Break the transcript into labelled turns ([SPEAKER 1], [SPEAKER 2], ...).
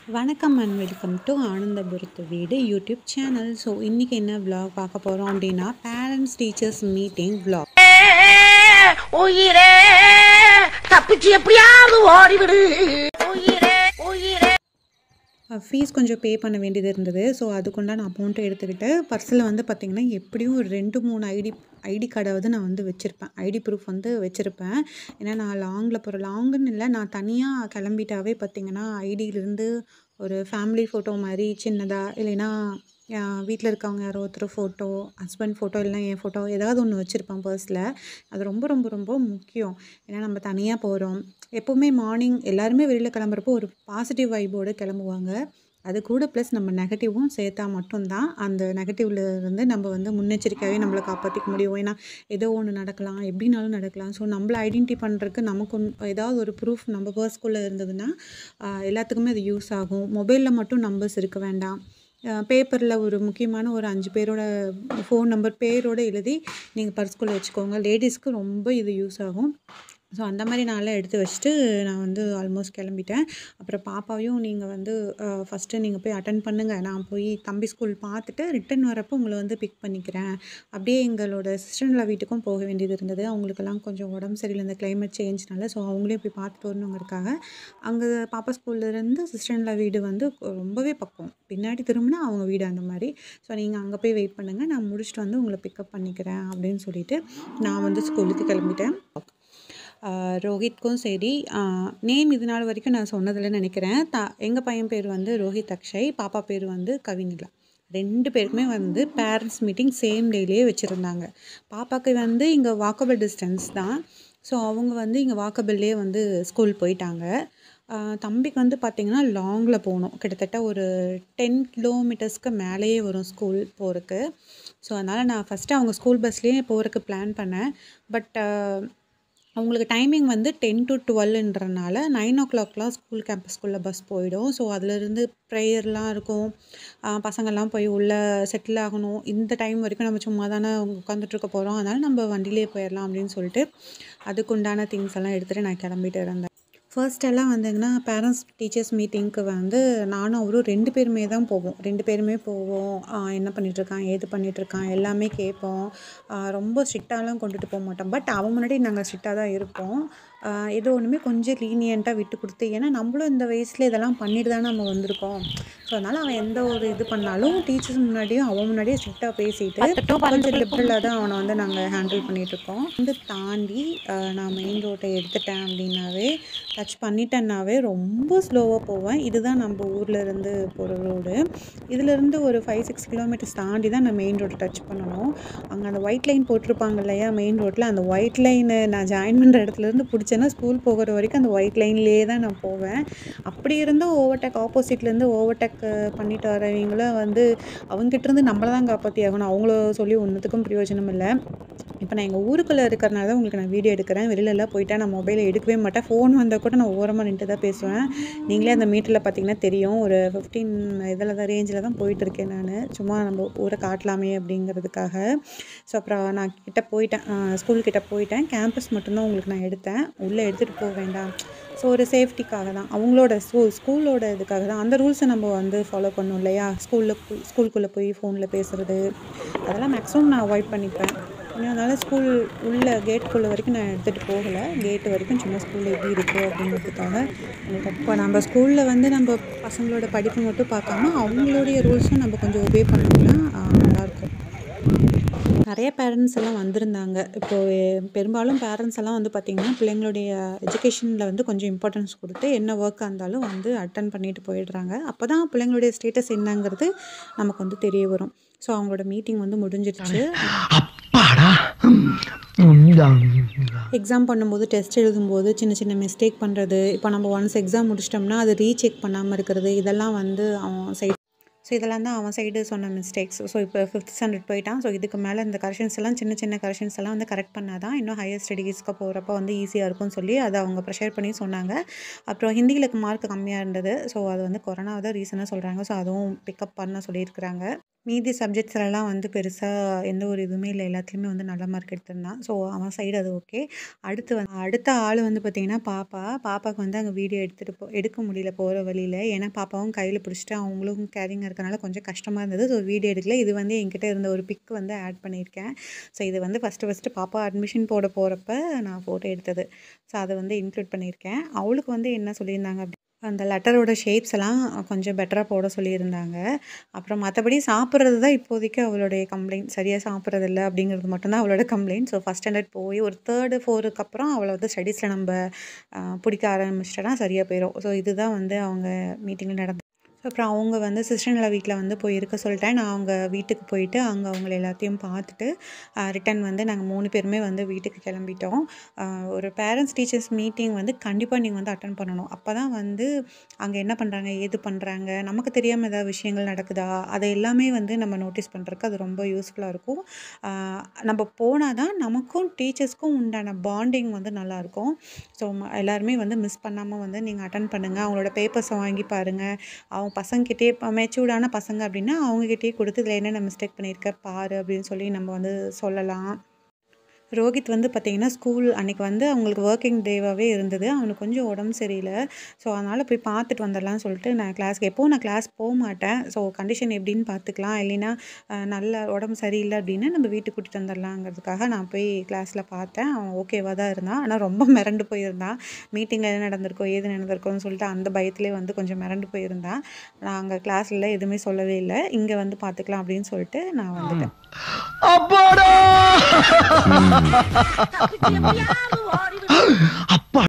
[SPEAKER 1] வணக்கம் and welcome to ஆனந்தபுரத்து வீடு YouTube channel so இன்றைக்கி என்ன vlog பார்க்க போகிறோம் அப்படின்னா பேரண்ட்ஸ் டீச்சர்ஸ் மீட்டிங் vlog
[SPEAKER 2] உயிரே தப்பிச்சு எப்படியாவது ஓடிவிடு உயிரே உயிரே
[SPEAKER 1] ஃபீஸ் கொஞ்சம் பே பண்ண வேண்டியது இருந்தது ஸோ அதுக்குண்டான அமௌண்ட்டை எடுத்துக்கிட்டு பர்ஸில் வந்து பார்த்திங்கன்னா எப்படியும் ஒரு ரெண்டு மூணு ஐடி ஐடி கார்டாவது நான் வந்து வச்சுருப்பேன் ஐடி ப்ரூஃப் வந்து வச்சுருப்பேன் ஏன்னா நான் லாங்கில் போகிற லாங்குன்னு இல்லை நான் தனியாக கிளம்பிட்டாவே பார்த்திங்கன்னா ஐடியிலேருந்து ஒரு ஃபேமிலி ஃபோட்டோ மாதிரி சின்னதாக இல்லைன்னா வீட்டில் இருக்கவங்க யாரோ ஒருத்தர் ஃபோட்டோ ஹஸ்பண்ட் ஃபோட்டோ இல்லைனா என் ஃபோட்டோ ஏதாவது ஒன்று வச்சுருப்பேன் பர்ஸில் அது ரொம்ப ரொம்ப ரொம்ப முக்கியம் ஏன்னா நம்ம தனியாக போகிறோம் எப்போவுமே மார்னிங் எல்லாருமே வெளியில் கிளம்புறப்போ ஒரு பாசிட்டிவ் வைபோடு கிளம்புவாங்க அது கூட ப்ளஸ் நம்ம நெகட்டிவும் சேர்த்தா மட்டும்தான் அந்த நெகட்டிவ்ல இருந்து நம்ம வந்து முன்னெச்சரிக்கையாகவே நம்மளை காப்பாற்றிக்க முடியும் ஏன்னா ஏதோ ஒன்று நடக்கலாம் எப்படினாலும் நடக்கலாம் ஸோ நம்மளை ஐடென்டி பண்ணுறதுக்கு நமக்கு ஒன்- ஏதாவது ஒரு ப்ரூஃப் நம்ம பர்ஸ்குள்ளே இருந்ததுன்னா ஆஹ், எல்லாத்துக்குமே அது யூஸ் ஆகும் மொபைலில் மட்டும் நம்பர்ஸ் இருக்க வேண்டாம் பேப்பரில் ஒரு முக்கியமான ஒரு அஞ்சு பேரோட ஃபோன் நம்பர் பேரோட எழுதி நீங்கள் பர்ஸ்குள்ளே வச்சுக்கோங்க லேடிஸ்க்கு ரொம்ப இது யூஸ் ஆகும் ஸோ அந்த மாதிரி நான்லாம் எடுத்து வச்சுட்டு நான் வந்து ஆல்மோஸ்ட் கிளம்பிட்டேன் அப்புறம் பாப்பாவையும் நீங்கள் வந்து ஃபஸ்ட்டு நீங்கள் போய் அட்டன் பண்ணுங்கள் நான் போய் தம்பி ஸ்கூல் பார்த்துட்டு ரிட்டன் வரப்போ உங்களை வந்து பிக் பண்ணிக்கிறேன் அப்படியே எங்களோட சிஸ்டர்ல வீட்டுக்கும் போக வேண்டியது இருந்தது அவங்களுக்கெல்லாம் கொஞ்சம் உடம்பு சரியில்லை இந்த கிளைமேட் சேஞ்ச்னால ஸோ அவங்களையும் போய் பார்த்துட்டு வரணுங்கிறதுக்காக அங்கே பாப்பா ஸ்கூல்லேருந்து சிஸ்டர்ல வீடு வந்து ரொம்பவே பக்கம் பின்னாடி திரும்பினா அவங்க வீடு அந்த மாதிரி ஸோ நீங்கள் அங்கே போய் வெயிட் பண்ணுங்கள் நான் முடிச்சுட்டு வந்து உங்களை பிக்கப் பண்ணிக்கிறேன் அப்படின்னு சொல்லிட்டு நான் வந்து ஸ்கூலுக்கு கிளம்பிட்டேன் ஆஹ் ரோஹித்க்கும் சரி நேம் இது நாள் வரைக்கும் நான் சொன்னதில்லை நினைக்கிறேன் த எங்கள் பையன் பேர் வந்து ரோஹித் அக்ஷய் பாப்பா பேர் வந்து கவினிலா ரெண்டு பேருக்குமே வந்து பேரண்ட்ஸ் மீட்டிங் சேம் டேலேயே வச்சுருந்தாங்க பாப்பாக்கு வந்து இங்கே வாக்கபிள் டிஸ்டன்ஸ் தான் ஸோ அவங்க வந்து இங்கே வாக்கபிள்லேயே வந்து ஸ்கூல் போயிட்டாங்க ஆஹ் தம்பிக்கு வந்து பார்த்திங்கன்னா லாங்கில் போகணும் கிட்டத்தட்ட ஒரு டென் கிலோமீட்டர்ஸ்க்கு மேலேயே வரும் ஸ்கூல் போகிறதுக்கு ஸோ அதனால் நான் ஃபஸ்ட்டு அவங்க ஸ்கூல் பஸ்லேயே போகிறதுக்கு பிளான் பண்ணேன் பட் அவங்களுக்கு டைமிங் வந்து டென் டு டுவெல்ன்றனால நைன் ஓ கிளாக்லாம் ஸ்கூல் கேம்பஸ்குள்ளே பஸ் போயிடும் ஸோ அதுலேருந்து ப்ரேயர்லாம் இருக்கும் ஆஹ் பசங்கள்லாம் போய் உள்ளே செட்டில் ஆகணும் இந்த டைம் வரைக்கும் நம்ம சும்மா தானே உட்காந்துட்டு இருக்க போகிறோம் அதனால் நம்ம வண்டியிலே போயிடலாம் அப்படின்னு சொல்லிட்டு அதுக்குண்டான திங்ஸ் எல்லாம் எடுத்துகிட்டு நான் கிளம்பிட்டு இருந்தேன் ஃபர்ஸ்ட் எல்லாம் வந்தீங்கன்னா பேரண்ட்ஸ் டீச்சர்ஸ் மீட்டிங்க்கு வந்து நானும் அவரும் ரெண்டு பேருமே தான் போவோம் ரெண்டு பேருமே போவோம் ஆஹ் என்ன பண்ணிட்டு இருக்கான் ஏது பண்ணிட்டு இருக்கான் எல்லாமே கேட்போம் ஆஹ் ரொம்ப ஸ்ட்ரிக்டாலாம் கொண்டுட்டு போக மாட்டோம் பட் அவன் முன்னாடி நாங்கள் ஸ்ட்ரிக்டாக தான் இருப்போம் ஆஹ் ஏதோ ஒன்றுமே கொஞ்சம் லீனியண்ட்டாக விட்டு கொடுத்து ஏன்னா நம்மளும் இந்த வயசில் இதெல்லாம் பண்ணிட்டு தானே நம்ம வந்திருக்கோம் ஸோ அதனால் அவன் எந்த ஒரு இது பண்ணாலும் டீச்சர்ஸ் முன்னாடியும் அவன் முன்னாடியே ஸ்ட்ரிக்டாக பேசிட்டு கொஞ்சம் லிபரலாக தான் அவனை வந்து நாங்கள் ஹேண்டில் பண்ணிட்டு இருக்கோம் வந்து தாண்டி ஆஹ் நான் மெயின் ரோட்டை எடுத்துட்டேன் அப்படின்னாவே டச் பண்ணிட்டேன்னாவே ரொம்ப ஸ்லோவாக போவேன் இதுதான் நம்ம ஊரில் இருந்து போகிற ரோடு இதுலேருந்து ஒரு ஃபைவ் சிக்ஸ் கிலோமீட்டர்ஸ் தாண்டி தான் நான் மெயின் ரோட்டை டச் பண்ணணும் அங்கே அந்த ஒயிட் லைன் போட்டிருப்பாங்க இல்லையா மெயின் ரோட்டில் அந்த ஒயிட் லைனை நான் ஜாயின் பண்ணுற இடத்துலேருந்து பிடிச்சேன்னா ஸ்கூல் போகிற வரைக்கும் அந்த ஒயிட் லைன்லேயே தான் நான் போவேன் அப்படி இருந்தும் ஓவர்டேக் ஆப்போசிட்லேருந்து ஓவர்டேக் பண்ணிட்டு வரவங்களும் வந்து அவங்ககிட்ட இருந்து நம்மளை தான் காப்பாற்றி ஆகணும் அவங்கள சொல்லி ஒன்றுத்துக்கும் பிரயோஜனம் இல்லை இப்போ நான் எங்கள் ஊருக்குள்ளே இருக்கிறனால தான் உங்களுக்கு நான் வீடியோ எடுக்கிறேன் வெளியிலலாம் போயிட்டா நான் மொபைலை எடுக்கவே மாட்டேன் ஃபோன் வந்தால் கூட நான் ஓரமாக நின்று தான் பேசுவேன் நீங்களே அந்த மீட்டரில் பார்த்தீங்கன்னா தெரியும் ஒரு ஃபிஃப்டீன் இதில் தான் ரேஞ்சில் தான் போயிட்டு இருக்கேன் நான் சும்மா நம்ம ஊரை காட்டலாமே அப்படிங்கிறதுக்காக ஸோ அப்புறம் நான் கிட்ட போயிட்டேன் ஸ்கூல் கிட்ட போயிட்டேன் கேம்பஸ் மட்டும்தான் உங்களுக்கு நான் எடுத்தேன் உள்ளே எடுத்துகிட்டு போக வேண்டாம் ஸோ ஒரு சேஃப்டிக்காக தான் அவங்களோட ஸ்கூல் ஸ்கூலோட இதுக்காக தான் அந்த ரூல்ஸை நம்ம வந்து ஃபாலோ பண்ணணும் இல்லையா ஸ்கூலில் போய் ஸ்கூலுக்குள்ளே போய் ஃபோனில் பேசுகிறது அதெல்லாம் மேக்ஸிமம் நான் அவாய்ட் பண்ணிப்பேன் இன்னும் அதனால ஸ்கூல் உள்ள கேட்டுக்குள்ளே வரைக்கும் நான் எடுத்துகிட்டு போகலை கேட்டு வரைக்கும் சும்மா ஸ்கூலில் எப்படி இருக்குது அப்படிங்கிறதுக்காக எனக்கு இப்போ நம்ம ஸ்கூலில் வந்து நம்ம பசங்களோட படிப்பு மட்டும் பார்க்காம அவங்களுடைய ரூல்ஸும் நம்ம கொஞ்சம் ஒபே பண்ணோம்னா ஆஹ், நல்லாயிருக்கும் நிறைய பேரண்ட்ஸ் எல்லாம் வந்திருந்தாங்க இப்போது பெரும்பாலும் பேரண்ட்ஸ் எல்லாம் வந்து பார்த்திங்கன்னா பிள்ளைங்களுடைய எஜுகேஷனில் வந்து கொஞ்சம் இம்பார்ட்டன்ஸ் கொடுத்து என்ன ஒர்க்காக இருந்தாலும் வந்து அட்டன் பண்ணிட்டு போயிடுறாங்க அப்போ தான் பிள்ளைங்களுடைய ஸ்டேட்டஸ் என்னங்கிறது நமக்கு வந்து தெரிய வரும் ஸோ அவங்களோட மீட்டிங் வந்து முடிஞ்சிருச்சு
[SPEAKER 3] அப்பாடா உண்மைதான்
[SPEAKER 1] எக்ஸாம் பண்ணும்போது டெஸ்ட் எழுதும்போது சின்ன சின்ன மிஸ்டேக் பண்ணுறது இப்போ நம்ம ஒன்ஸ் எக்ஸாம் முடிச்சிட்டோம்னா அது ரீசெக் பண்ணாமல் இருக்கிறது இதெல்லாம் வந்து அவன் சைடு ஸோ இதெல்லாம் தான் அவன் சைடு சொன்ன மிஸ்டேக்ஸ் ஸோ இப்போ ஃபிஃப்த் ஸ்டாண்டர்ட் போயிட்டான் ஸோ இதுக்கு மேலே இந்த கரெக்ஷன்ஸ் எல்லாம் சின்ன சின்ன கரெக்ஷன்ஸ் எல்லாம் வந்து கரெக்ட் பண்ணால் தான் இன்னும் ஹையர் ஸ்டடீஸ்க்கு போகிறப்ப வந்து ஈஸியாக இருக்கும்னு சொல்லி அதை அவங்க ப்ரெஷர் பண்ணி சொன்னாங்க அப்புறம் ஹிந்திகளுக்கு மார்க் கம்மியாக இருந்தது ஸோ அது வந்து கொரோனா தான் ரீசனாக சொல்கிறாங்க ஸோ அதுவும் பிக்கப் பண்ண சொல்லியிருக்கிறாங்க மீதி சப்ஜெக்ட்ஸ்லலாம் வந்து பெருசாக எந்த ஒரு இதுவுமே இல்லை எல்லாத்துலேயுமே வந்து நல்ல மார்க் எடுத்திருந்தான் ஸோ அவன் சைடு அது ஓகே அடுத்து வந்து அடுத்த ஆள் வந்து பார்த்திங்கன்னா பாப்பா பாப்பாவுக்கு வந்து அங்கே வீடியோ எடுத்துகிட்டு போ எடுக்க முடியல போகிற வழியில் ஏன்னா பாப்பாவும் கையில் பிடிச்சிட்டு அவங்களும் கேரிங்காக இருக்கனால கொஞ்சம் கஷ்டமாக இருந்தது ஸோ வீடியோ எடுக்கல இது வந்து என்கிட்ட இருந்த ஒரு பிக் வந்து ஆட் பண்ணியிருக்கேன் ஸோ இது வந்து ஃபஸ்ட்டு ஃபஸ்ட்டு பாப்பா அட்மிஷன் போட போகிறப்ப நான் ஃபோட்டோ எடுத்தது ஸோ அதை வந்து இன்க்ளூட் பண்ணியிருக்கேன் அவளுக்கு வந்து என்ன சொல்லியிருந்தாங்க அப்படி அந்த லெட்டரோட ஷேப்ஸ் எல்லாம் கொஞ்சம் பெட்டராக போட சொல்லியிருந்தாங்க அப்புறம் மற்றபடி சாப்பிட்றது தான் இப்போதைக்கு அவளுடைய கம்ப்ளைண்ட் சரியாக சாப்பிட்றதில்ல அப்படிங்கிறது மட்டும்தான் அவளோட கம்ப்ளைண்ட் ஸோ ஃபஸ்ட் ஸ்டாண்டர்ட் போய் ஒரு தேர்டு ஃபோருக்கு அப்புறம் அவளை வந்து ஸ்டடீஸில் நம்ம ஆஹ், பிடிக்க ஆரம்பிச்சிட்டோன்னா சரியாக போயிடும் ஸோ இதுதான் வந்து அவங்க மீட்டிங்கில் நடந்த ஸோ அப்புறம் அவங்க வந்து சிஸ்டர்ல வீட்டில் வந்து போய் இருக்க சொல்லிட்டேன் நான் அவங்க வீட்டுக்கு போயிட்டு அங்கே அவங்கள எல்லாத்தையும் பார்த்துட்டு ரிட்டன் வந்து நாங்கள் மூணு பேருமே வந்து வீட்டுக்கு கிளம்பிட்டோம் ஆஹ் ஒரு பேரண்ட்ஸ் டீச்சர்ஸ் மீட்டிங் வந்து கண்டிப்பாக நீங்கள் வந்து அட்டன் பண்ணணும் அப்போ தான் வந்து அங்கே என்ன பண்ணுறாங்க ஏது பண்ணுறாங்க நமக்கு தெரியாமல் ஏதாவது விஷயங்கள் நடக்குதா அதை எல்லாமே வந்து நம்ம நோட்டீஸ் பண்ணுறதுக்கு அது ரொம்ப யூஸ்ஃபுல்லாக இருக்கும் ஆஹ் நம்ம போனால் தான் நமக்கும் டீச்சர்ஸ்க்கும் உண்டான பாண்டிங் வந்து நல்லாயிருக்கும் ஸோ எல்லாருமே வந்து மிஸ் பண்ணாமல் வந்து நீங்கள் அட்டன் பண்ணுங்கள் அவங்களோட பேப்பர்ஸை வாங்கி பாருங்கள் அவங்க பசங்கக்கிட்டே இப்போ மெச்சூர்டான பசங்க அப்படின்னா அவங்கக்கிட்டே கொடுத்து இதில் என்னென்ன மிஸ்டேக் பண்ணியிருக்க பாரு அப்படின்னு சொல்லி நம்ம வந்து சொல்லலாம் ரோஹித் வந்து பார்த்திங்கன்னா ஸ்கூல் அன்றைக்கி வந்து அவங்களுக்கு ஒர்க்கிங் டேவாகவே இருந்தது அவனுக்கு கொஞ்சம் உடம்பு சரியில்லை ஸோ அதனால் போய் பார்த்துட்டு வந்துடலாம்னு சொல்லிட்டு நான் கிளாஸ்க்கு எப்போவும் நான் கிளாஸ் போக மாட்டேன் ஸோ கண்டிஷன் எப்படின்னு பார்த்துக்கலாம் இல்லைன்னா அஹ், நல்ல உடம்பு சரியில்லை அப்படின்னா நம்ம வீட்டுக்கு கூட்டிகிட்டு வந்துடலாங்கிறதுக்காக நான் போய் கிளாஸில் பார்த்தேன் அவன் ஓகேவாக தான் இருந்தான் ஆனால் ரொம்ப மிரண்டு போயிருந்தான் மீட்டிங்கில் என்ன நடந்திருக்கோ ஏது நடந்திருக்கோன்னு சொல்லிட்டு அந்த பயத்திலே வந்து கொஞ்சம் மிரண்டு போயிருந்தான் நான் அங்கே கிளாஸில் எதுவுமே சொல்லவே இல்லை இங்கே வந்து பார்த்துக்கலாம் அப்படின்னு சொல்லிட்டு நான் வந்துட்டேன்
[SPEAKER 3] அப்பாடா
[SPEAKER 2] தப்பிச்சு எப்படியாவது ஓடிவிடு
[SPEAKER 3] அப்பா